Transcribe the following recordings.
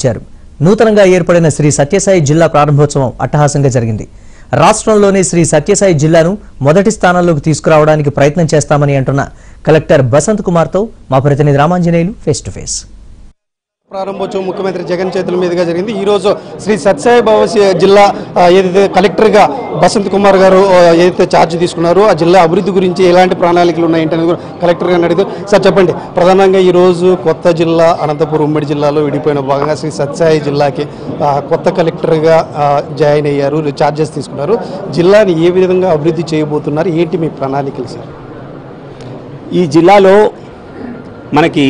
నిర్వహించారు నూతనంగా ఏర్పడిన శ్రీ సత్యసాయి జిల్లా ప్రారంభోత్సవం అట్టహాసంగా జరిగింది రాష్ట్రంలోని శ్రీ సత్యసాయి జిల్లాను మొదటి స్థానంలోకి తీసుకురావడానికి ప్రయత్నం చేస్తామని అంటున్న కలెక్టర్ బసంత్ కుమార్తో మా ప్రతినిధి రామాంజనేయులు ఫేస్ టు ఫేస్ ప్రారంభోత్సవం ముఖ్యమంత్రి జగన్ చేతుల మీదుగా జరిగింది ఈ రోజు శ్రీ సత్యసాయి బాబా జిల్లా ఆ, ఏదైతే కలెక్టర్గా బసంత్ కుమార్ గారు ఆ, ఏదైతే ఛార్జ్ తీసుకున్నారో ఆ జిల్లా అభివృద్ధి గురించి ఎలాంటి ప్రణాళికలు ఉన్నాయంటే కూడా కలెక్టర్ గారిని అడిగితే సార్ చెప్పండి ప్రధానంగా ఈ రోజు కొత్త జిల్లా అనంతపురం ఉమ్మడి జిల్లాలో విడిపోయిన భాగంగా శ్రీ సత్యసాయి జిల్లాకి ఆ, కొత్త కలెక్టర్గా ఆ, జాయిన్ అయ్యారు ఛార్జెస్ తీసుకున్నారు జిల్లాని ఏ విధంగా అభివృద్ధి చేయబోతున్నారు ఏంటి మీ ప్రణాళికలు సార్ ఈ జిల్లాలో మనకి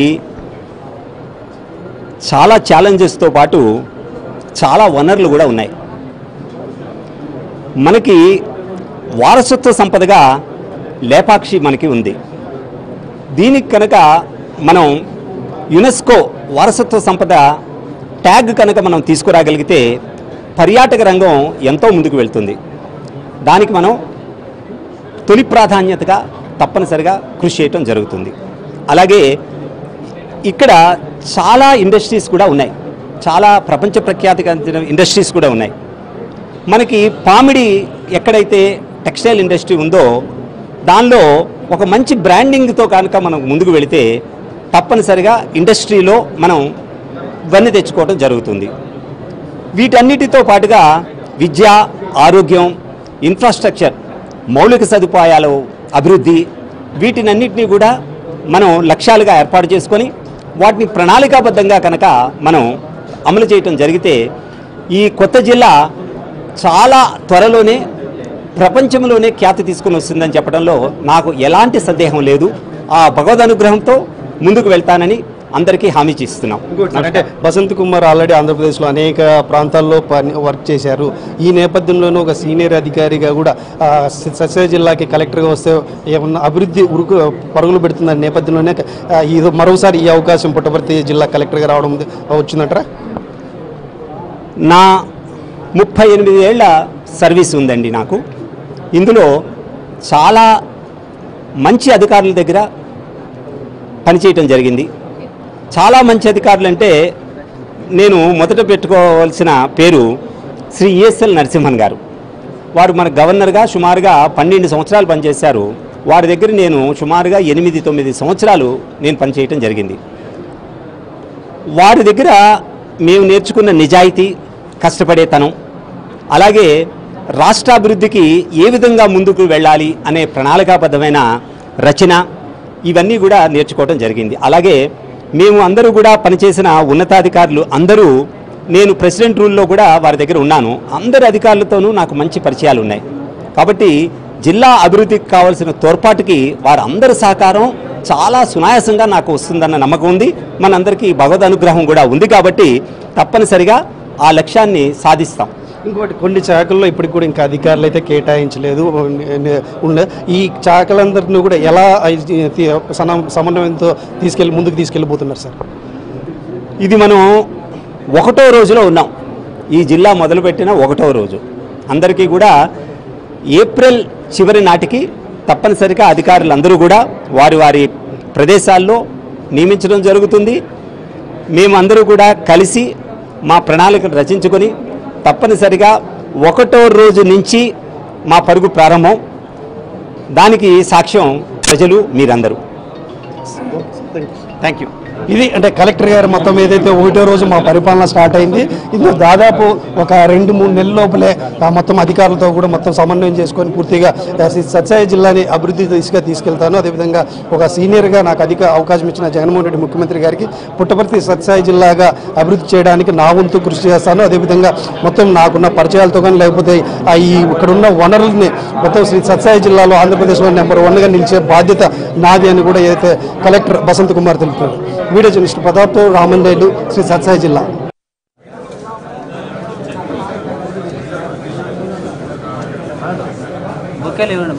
చాలా ఛాలెంజెస్తో పాటు చాలా వనరులు కూడా ఉన్నాయి మనకి వారసత్వ సంపదగా లేపాక్షి మనకి ఉంది దీనికి కనుక మనం యునెస్కో వారసత్వ సంపద ట్యాగ్ కనుక మనం తీసుకురాగలిగితే పర్యాటక రంగం ఎంతో ముందుకు వెళ్తుంది దానికి మనం తొలి ప్రాధాన్యతగా తప్పనిసరిగా కృషి చేయటం జరుగుతుంది అలాగే ఇక్కడ చాలా ఇండస్ట్రీస్ కూడా ఉన్నాయి చాలా ప్రపంచ ప్రఖ్యాతిగాంచిన ఇండస్ట్రీస్ కూడా ఉన్నాయి మనకి పామిడి ఎక్కడైతే టెక్స్టైల్ ఇండస్ట్రీ ఉందో దానిలో ఒక మంచి బ్రాండింగ్తో కనుక మనం ముందుకు వెళితే తప్పనిసరిగా ఇండస్ట్రీలో మనం ఇవన్నీ తెచ్చుకోవడం జరుగుతుంది వీటన్నిటితో పాటుగా విద్య ఆరోగ్యం ఇన్ఫ్రాస్ట్రక్చర్ మౌలిక సదుపాయాలు అభివృద్ధి వీటినన్నిటినీ కూడా మనం లక్ష్యాలుగా ఏర్పాటు చేసుకొని వాటిని ప్రణాళికాబద్ధంగా కనుక మనం అమలు చేయటం జరిగితే ఈ కొత్త జిల్లా చాలా త్వరలోనే ప్రపంచంలోనే ఖ్యాతి తీసుకుని వస్తుందని చెప్పడంలో నాకు ఎలాంటి సందేహం లేదు ఆ భగవద్ అనుగ్రహంతో ముందుకు వెళ్తానని అందరికీ హామీ ఇస్తున్నాం ఇంకోటి సార్, అంటే బసంత్ కుమార్ ఆల్రెడీ ఆంధ్రప్రదేశ్లో అనేక ప్రాంతాల్లో పని వర్క్ చేశారు ఈ నేపథ్యంలోనూ ఒక సీనియర్ అధికారిగా కూడా ఆ, స- సత్య జిల్లాకి కలెక్టర్గా వస్తే ఏమన్నా అభివృద్ధి ఉరుకు పరుగులు పెడుతున్న నేపథ్యంలోనే ఆ, ఇది మరోసారి ఈ అవకాశం పుట్టపర్తి జిల్లా కలెక్టర్గా రావడం ఉంది- వచ్చిందంటారా నా ముప్పై ఎనిమిది ఏళ్ల సర్వీస్ ఉందండి నాకు ఇందులో చాలా మంచి అధికారుల దగ్గర పనిచేయటం జరిగింది చాలా మంచి అధికారులు అంటే నేను మొదట పెట్టుకోవాల్సిన పేరు శ్రీ ఈఎస్ఎల్ నరసింహన్ గారు వారు మన గవర్నర్గా సుమారుగా పన్నెండు సంవత్సరాలు పనిచేశారు వారి దగ్గర నేను సుమారుగా ఎనిమిది తొమ్మిది సంవత్సరాలు నేను పనిచేయటం జరిగింది వారి దగ్గర మేము నేర్చుకున్న నిజాయితీ కష్టపడేతనం అలాగే రాష్ట్రాభివృద్ధికి ఏ విధంగా ముందుకు వెళ్ళాలి అనే ప్రణాళికాబద్ధమైన రచన ఇవన్నీ కూడా నేర్చుకోవడం జరిగింది అలాగే మేము అందరూ కూడా పనిచేసిన ఉన్నతాధికారులు అందరూ నేను ప్రెసిడెంట్ రూల్లో కూడా వారి దగ్గర ఉన్నాను అందరి అధికారులతోనూ నాకు మంచి పరిచయాలు ఉన్నాయి కాబట్టి జిల్లా అభివృద్ధికి కావాల్సిన తోడ్పాటుకి వారందరి సహకారం చాలా సునాయాసంగా నాకు వస్తుందన్న నమ్మకం ఉంది మనందరికీ భగవద్ అనుగ్రహం కూడా ఉంది కాబట్టి తప్పనిసరిగా ఆ లక్ష్యాన్ని సాధిస్తాం ఇంకోటి కొన్ని శాఖల్లో ఇప్పటికి కూడా ఇంకా అధికారులు అయితే కేటాయించలేదు ఉన్న ఈ శాఖలందరినీ కూడా ఎలా ఐ- తి- సమ- సమన్వయంతో తీసుకెళ్ళి ముందుకు తీసుకెళ్ళిపోతున్నారు సార్ ఇది మనం ఒకటో రోజులో ఉన్నాం ఈ జిల్లా మొదలుపెట్టిన ఒకటో రోజు అందరికీ కూడా ఏప్రిల్ చివరి నాటికి తప్పనిసరిగా అధికారులందరూ కూడా వారి వారి ప్రదేశాల్లో నియమించడం జరుగుతుంది మేమందరూ కూడా కలిసి మా ప్రణాళికను రచించుకొని తప్పనిసరిగా ఒకటో రోజు నుంచి మా పరుగు ప్రారంభం దానికి సాక్ష్యం ప్రజలు మీరందరూ థ్యాంక్ యూ ఇది అంటే కలెక్టర్ గారు మొత్తం ఏదైతే ఒకటో రోజు మా పరిపాలన స్టార్ట్ అయింది ఇది దాదాపు ఒక రెండు మూడు నెలల లోపలే ఆ మొత్తం అధికారులతో కూడా మొత్తం సమన్వయం చేసుకొని పూర్తిగా ఆ, శ్రీ సత్సాయి జిల్లాని అభివృద్ధి దిశగా తీసుకెళ్తాను అదేవిధంగా ఒక సీనియర్గా నాకు అధిక అవకాశం ఇచ్చిన జగన్మోహన్ రెడ్డి ముఖ్యమంత్రి గారికి పుట్టపర్తి సత్సాయి జిల్లాగా అభివృద్ధి చేయడానికి నా వంతు కృషి చేస్తాను అదేవిధంగా మొత్తం నాకున్న పరిచయాలతో కానీ లేకపోతే ఆ ఈ ఇక్కడున్న వనరుల్ని మొత్తం శ్రీ సత్సాయి జిల్లాలో ఆంధ్రప్రదేశ్లో నెంబర్ వన్గా నిలిచే బాధ్యత నాది అని కూడా ఏదైతే కలెక్టర్ బసంత్ కుమార్ తెలుపుతున్నారు వీడియో జర్నలిస్ట్ ప్రతాప్తో రామన్ రెడ్డి శ్రీ సత్సాయి జిల్లా బుక్కలు ఇవ్వండి